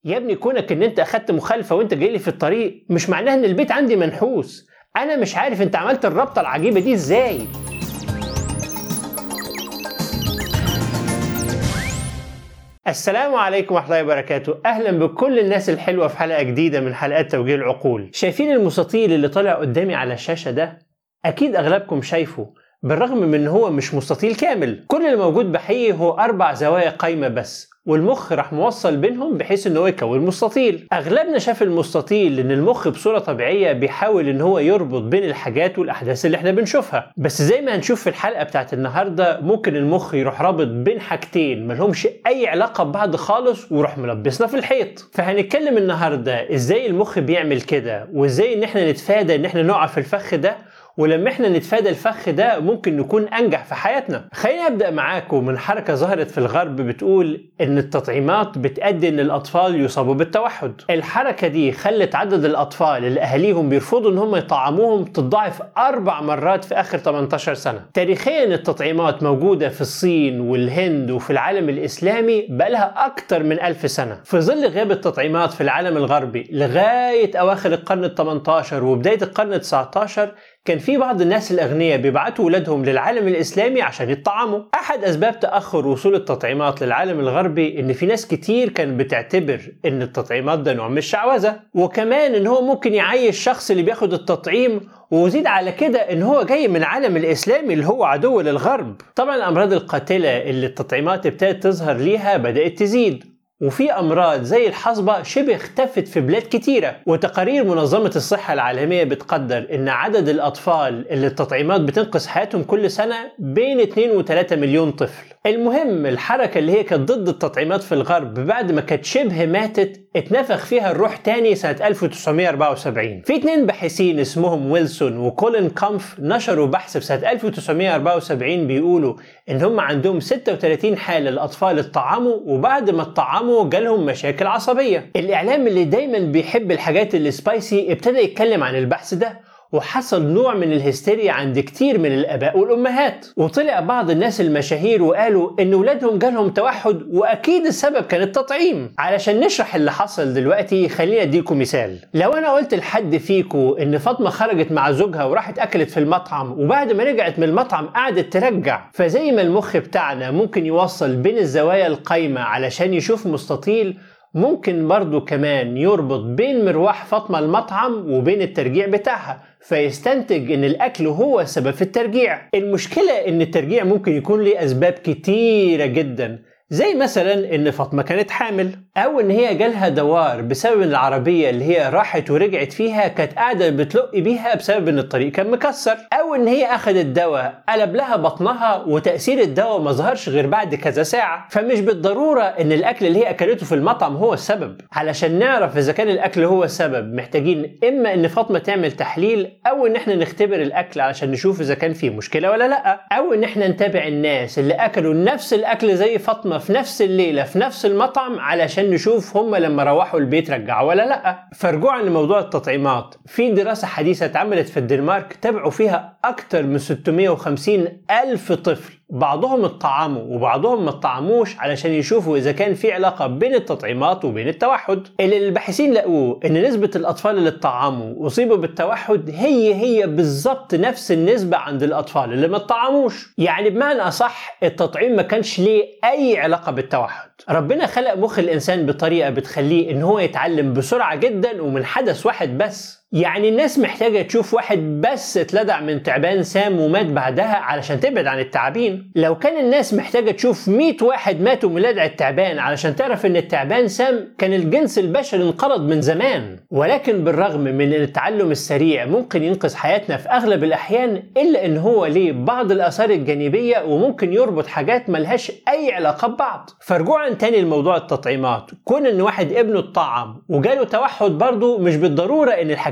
يا ابني كونك ان انت اخدت مخالفه وانت جاي لي في الطريق مش معناها ان البيت عندي منحوس انا مش عارف انت عملت الرابطه العجيبه دي ازاي السلام عليكم ورحمة الله وبركاته، أهلا بكل الناس الحلوة في حلقة جديدة من حلقات توجيه العقول. شايفين المستطيل اللي طالع قدامي على الشاشة ده؟ أكيد أغلبكم شايفه، بالرغم من إن هو مش مستطيل كامل، كل اللي موجود بحقيقي هو أربع زوايا قايمة بس، والمخ راح موصل بينهم بحيث ان هو يكون مستطيل اغلبنا شاف المستطيل لان المخ بصوره طبيعيه بيحاول ان هو يربط بين الحاجات والاحداث اللي احنا بنشوفها بس زي ما هنشوف في الحلقه بتاعت النهارده ممكن المخ يروح رابط بين حاجتين ملهمش اي علاقه ببعض خالص ويروح ملبسنا في الحيط فهنتكلم النهارده ازاي المخ بيعمل كده وازاي ان احنا نتفادى ان احنا نقع في الفخ ده ولما احنا نتفادى الفخ ده ممكن نكون انجح في حياتنا خليني ابدا معاكم من حركه ظهرت في الغرب بتقول ان التطعيمات بتؤدي ان الاطفال يصابوا بالتوحد الحركه دي خلت عدد الاطفال اللي اهاليهم بيرفضوا ان هم يطعموهم تتضاعف اربع مرات في اخر 18 سنه تاريخيا التطعيمات موجوده في الصين والهند وفي العالم الاسلامي بقالها اكتر من ألف سنه في ظل غياب التطعيمات في العالم الغربي لغايه اواخر القرن ال 18 وبدايه القرن ال 19 كان في بعض الناس الأغنياء بيبعتوا ولادهم للعالم الإسلامي عشان يطعموا أحد أسباب تأخر وصول التطعيمات للعالم الغربي إن في ناس كتير كانت بتعتبر إن التطعيمات ده نوع من الشعوذة وكمان إن هو ممكن يعيش الشخص اللي بياخد التطعيم وزيد على كده ان هو جاي من العالم الاسلامي اللي هو عدو للغرب طبعا الامراض القاتله اللي التطعيمات ابتدت تظهر ليها بدات تزيد وفي أمراض زي الحصبة شبه اختفت في بلاد كتيرة وتقارير منظمة الصحة العالمية بتقدر إن عدد الأطفال اللي التطعيمات بتنقذ حياتهم كل سنة بين 2 و 3 مليون طفل المهم الحركة اللي هي كانت ضد التطعيمات في الغرب بعد ما كانت شبه ماتت اتنفخ فيها الروح تاني سنة 1974 في اتنين باحثين اسمهم ويلسون وكولين كامف نشروا بحث في سنة 1974 بيقولوا ان هم عندهم 36 حالة لأطفال اتطعموا وبعد ما اتطعموا جالهم مشاكل عصبية الإعلام اللي دايما بيحب الحاجات اللي سبايسي ابتدى يتكلم عن البحث ده وحصل نوع من الهستيريا عند كتير من الاباء والامهات وطلع بعض الناس المشاهير وقالوا ان ولادهم جالهم توحد واكيد السبب كان التطعيم علشان نشرح اللي حصل دلوقتي خليني اديكم مثال لو انا قلت لحد فيكو ان فاطمه خرجت مع زوجها وراحت اكلت في المطعم وبعد ما رجعت من المطعم قعدت ترجع فزي ما المخ بتاعنا ممكن يوصل بين الزوايا القايمه علشان يشوف مستطيل ممكن برضو كمان يربط بين مروح فاطمة المطعم وبين الترجيع بتاعها فيستنتج ان الاكل هو السبب في الترجيع المشكلة ان الترجيع ممكن يكون له اسباب كتيرة جدا زي مثلا ان فاطمه كانت حامل او ان هي جالها دوار بسبب العربيه اللي هي راحت ورجعت فيها كانت قاعده بتلق بيها بسبب ان الطريق كان مكسر او ان هي اخذت دواء قلب لها بطنها وتاثير الدواء ما ظهرش غير بعد كذا ساعه فمش بالضروره ان الاكل اللي هي اكلته في المطعم هو السبب علشان نعرف اذا كان الاكل هو السبب محتاجين اما ان فاطمه تعمل تحليل او ان احنا نختبر الاكل علشان نشوف اذا كان فيه مشكله ولا لا او ان احنا نتابع الناس اللي اكلوا نفس الاكل زي فاطمه في نفس الليلة في نفس المطعم علشان نشوف هم لما روحوا البيت رجعوا ولا لا فرجوعا لموضوع التطعيمات في دراسة حديثة اتعملت في الدنمارك تابعوا فيها أكتر من 650 ألف طفل بعضهم اتطعموا وبعضهم ما اتطعموش علشان يشوفوا اذا كان في علاقه بين التطعيمات وبين التوحد اللي الباحثين لقوه ان نسبه الاطفال اللي اتطعموا واصيبوا بالتوحد هي هي بالظبط نفس النسبه عند الاطفال اللي ما اتطعموش يعني بمعنى اصح التطعيم ما كانش ليه اي علاقه بالتوحد ربنا خلق مخ الانسان بطريقه بتخليه ان هو يتعلم بسرعه جدا ومن حدث واحد بس يعني الناس محتاجة تشوف واحد بس اتلدع من تعبان سام ومات بعدها علشان تبعد عن التعابين لو كان الناس محتاجة تشوف 100 واحد ماتوا من لدع التعبان علشان تعرف ان التعبان سام كان الجنس البشري انقرض من زمان ولكن بالرغم من ان التعلم السريع ممكن ينقذ حياتنا في اغلب الاحيان الا ان هو ليه بعض الاثار الجانبية وممكن يربط حاجات ملهاش اي علاقة ببعض فرجوعا تاني لموضوع التطعيمات كون ان واحد ابنه اتطعم وجاله توحد برضه مش بالضرورة ان الحاجتين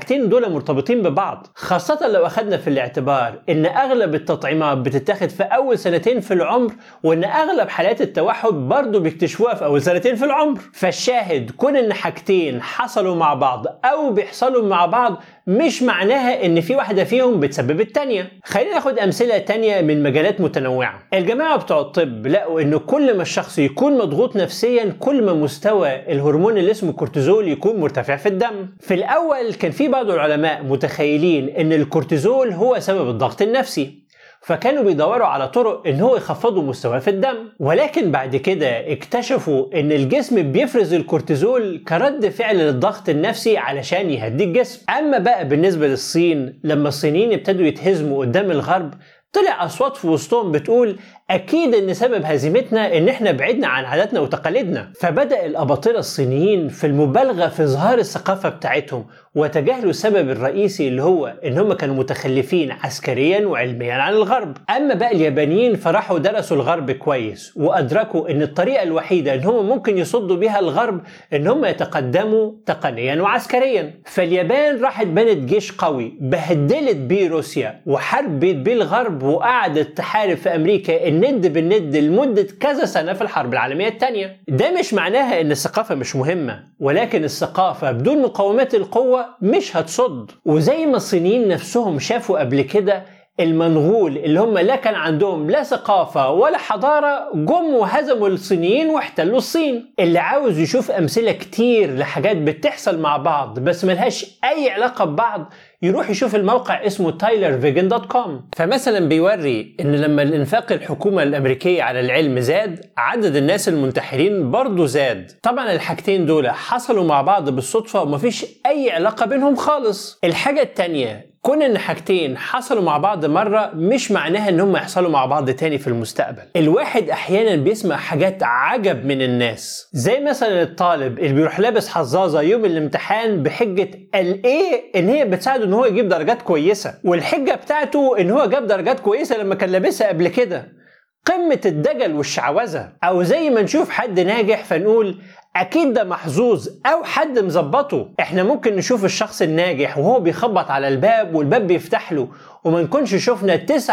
الحاجتين دول مرتبطين ببعض خاصة لو أخدنا في الاعتبار إن أغلب التطعيمات بتتاخد في أول سنتين في العمر وإن أغلب حالات التوحد برضه بيكتشفوها في أول سنتين في العمر فالشاهد كون إن حاجتين حصلوا مع بعض أو بيحصلوا مع بعض مش معناها ان في واحده فيهم بتسبب التانيه خلينا ناخد امثله تانيه من مجالات متنوعه الجماعه بتوع الطب لقوا ان كل ما الشخص يكون مضغوط نفسيا كل ما مستوى الهرمون اللي اسمه الكورتيزول يكون مرتفع في الدم في الاول كان في بعض العلماء متخيلين ان الكورتيزول هو سبب الضغط النفسي فكانوا بيدوروا على طرق ان هو يخفضوا مستواه في الدم ولكن بعد كده اكتشفوا ان الجسم بيفرز الكورتيزول كرد فعل للضغط النفسي علشان يهدي الجسم اما بقى بالنسبه للصين لما الصينيين ابتدوا يتهزموا قدام الغرب طلع اصوات في وسطهم بتقول اكيد ان سبب هزيمتنا ان احنا بعدنا عن عاداتنا وتقاليدنا فبدا الاباطره الصينيين في المبالغه في اظهار الثقافه بتاعتهم وتجاهلوا السبب الرئيسي اللي هو ان هم كانوا متخلفين عسكريا وعلميا عن الغرب اما بقى اليابانيين فراحوا درسوا الغرب كويس وادركوا ان الطريقه الوحيده ان هم ممكن يصدوا بيها الغرب ان هم يتقدموا تقنيا وعسكريا فاليابان راحت بنت جيش قوي بهدلت بيه روسيا وحربت بيه الغرب وقعدت تحارب في امريكا الند بالند لمده كذا سنه في الحرب العالميه الثانيه ده مش معناها ان الثقافه مش مهمه ولكن الثقافه بدون مقومات القوه مش هتصد وزي ما الصينيين نفسهم شافوا قبل كده المنغول اللي هم لا كان عندهم لا ثقافة ولا حضارة جم وهزموا الصينيين واحتلوا الصين اللي عاوز يشوف أمثلة كتير لحاجات بتحصل مع بعض بس ملهاش أي علاقة ببعض يروح يشوف الموقع اسمه تايلرفيجن دوت كوم فمثلا بيوري ان لما الانفاق الحكومه الامريكيه على العلم زاد عدد الناس المنتحرين برضه زاد طبعا الحاجتين دول حصلوا مع بعض بالصدفه ومفيش اي علاقه بينهم خالص الحاجه التانيه كون ان حاجتين حصلوا مع بعض مره مش معناها ان هم يحصلوا مع بعض تاني في المستقبل الواحد احيانا بيسمع حاجات عجب من الناس زي مثلا الطالب اللي بيروح لابس حظاظه يوم الامتحان بحجه قال ايه ان هي بتساعده ان هو يجيب درجات كويسه والحجه بتاعته ان هو جاب درجات كويسه لما كان لابسها قبل كده قمة الدجل والشعوذة أو زي ما نشوف حد ناجح فنقول اكيد ده محظوظ او حد مظبطه احنا ممكن نشوف الشخص الناجح وهو بيخبط على الباب والباب بيفتح له وما نكونش شفنا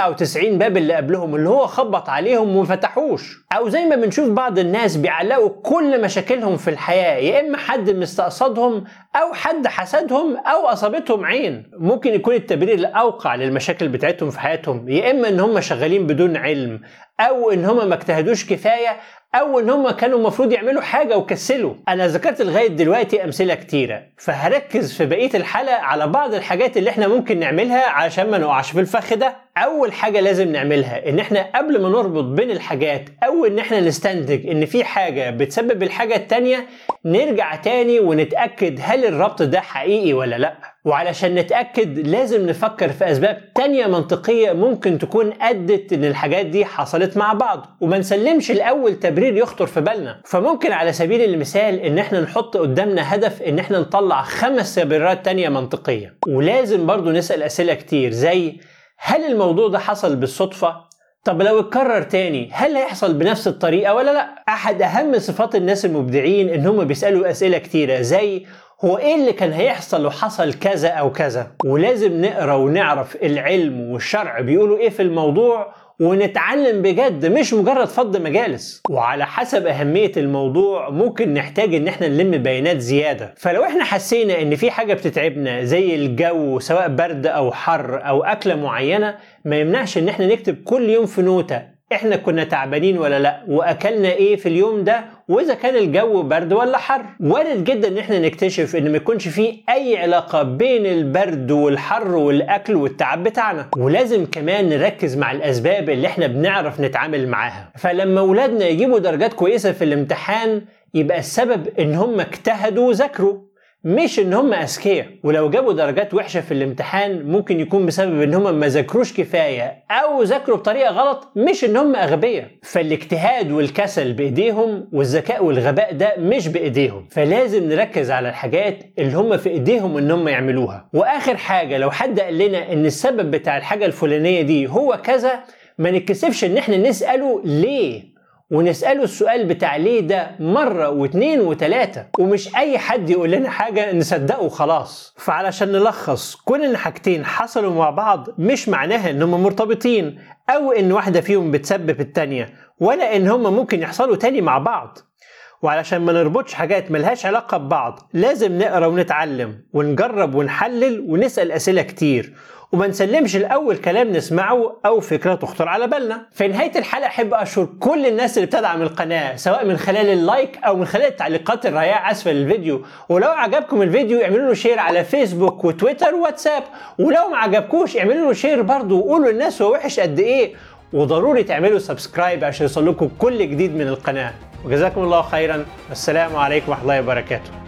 99 باب اللي قبلهم اللي هو خبط عليهم وما فتحوش او زي ما بنشوف بعض الناس بيعلقوا كل مشاكلهم في الحياه يا اما حد مستقصدهم او حد حسدهم او اصابتهم عين ممكن يكون التبرير الاوقع للمشاكل بتاعتهم في حياتهم يا اما ان هم شغالين بدون علم او ان هم ما اجتهدوش كفايه او ان هم كانوا المفروض يعملوا حاجه وكسلوا انا ذكرت لغايه دلوقتي امثله كتيره فهركز في بقيه الحلقه على بعض الحاجات اللي احنا ممكن نعملها عشان ما نقعش في الفخ ده اول حاجه لازم نعملها ان احنا قبل ما نربط بين الحاجات او ان احنا نستنتج ان في حاجه بتسبب الحاجه التانيه نرجع تاني ونتاكد هل الربط ده حقيقي ولا لا وعلشان نتأكد لازم نفكر في أسباب تانية منطقية ممكن تكون أدت إن الحاجات دي حصلت مع بعض وما نسلمش الأول تبرير يخطر في بالنا فممكن على سبيل المثال إن إحنا نحط قدامنا هدف إن إحنا نطلع خمس تبريرات تانية منطقية ولازم برضو نسأل أسئلة كتير زي هل الموضوع ده حصل بالصدفة؟ طب لو اتكرر تاني هل هيحصل بنفس الطريقة ولا لا؟ أحد أهم صفات الناس المبدعين إن هم بيسألوا أسئلة كتيرة زي هو ايه اللي كان هيحصل لو حصل كذا او كذا ولازم نقرا ونعرف العلم والشرع بيقولوا ايه في الموضوع ونتعلم بجد مش مجرد فض مجالس وعلى حسب أهمية الموضوع ممكن نحتاج إن احنا نلم بيانات زيادة فلو احنا حسينا إن في حاجة بتتعبنا زي الجو سواء برد أو حر أو أكلة معينة ما يمنعش إن احنا نكتب كل يوم في نوتة احنا كنا تعبانين ولا لا واكلنا ايه في اليوم ده واذا كان الجو برد ولا حر وارد جدا ان احنا نكتشف ان ما يكونش فيه اي علاقه بين البرد والحر والاكل والتعب بتاعنا ولازم كمان نركز مع الاسباب اللي احنا بنعرف نتعامل معاها فلما اولادنا يجيبوا درجات كويسه في الامتحان يبقى السبب ان هم اجتهدوا وذاكروا مش ان هم اذكياء ولو جابوا درجات وحشه في الامتحان ممكن يكون بسبب ان هم ما ذاكروش كفايه او ذاكروا بطريقه غلط مش ان هم اغبياء فالاجتهاد والكسل بايديهم والذكاء والغباء ده مش بايديهم فلازم نركز على الحاجات اللي هم في ايديهم ان هم يعملوها واخر حاجه لو حد قال لنا ان السبب بتاع الحاجه الفلانيه دي هو كذا ما نتكسفش ان احنا نساله ليه ونسأله السؤال بتاع ليه ده مرة واتنين وتلاتة ومش أي حد يقول لنا حاجة نصدقه خلاص فعلشان نلخص كون إن حاجتين حصلوا مع بعض مش معناها إنهم مرتبطين أو إن واحدة فيهم بتسبب التانية ولا إن هما ممكن يحصلوا تاني مع بعض وعلشان ما نربطش حاجات ملهاش علاقة ببعض لازم نقرا ونتعلم ونجرب ونحلل ونسأل أسئلة كتير وما نسلمش الأول كلام نسمعه أو فكرة تخطر على بالنا في نهاية الحلقة أحب أشكر كل الناس اللي بتدعم القناة سواء من خلال اللايك أو من خلال التعليقات الرائعة أسفل الفيديو ولو عجبكم الفيديو اعملوا له شير على فيسبوك وتويتر وواتساب ولو ما عجبكوش اعملوا له شير برضه وقولوا للناس هو وحش قد إيه وضروري تعملوا سبسكرايب عشان يوصلكم كل جديد من القناة وجزاكم الله خيرا والسلام عليكم ورحمة الله وبركاته